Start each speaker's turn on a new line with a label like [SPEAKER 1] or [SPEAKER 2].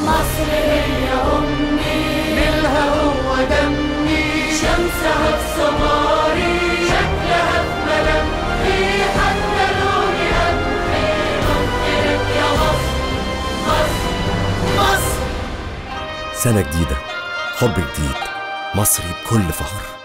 [SPEAKER 1] مصر هي أمي
[SPEAKER 2] نيلها هو دمي
[SPEAKER 1] شمسها في سماري
[SPEAKER 2] شكلها في ملامحي
[SPEAKER 1] حتى لوني قمحي ممكنك يا مصر مصر مصر
[SPEAKER 3] سنة جديدة حب جديد مصري بكل فخر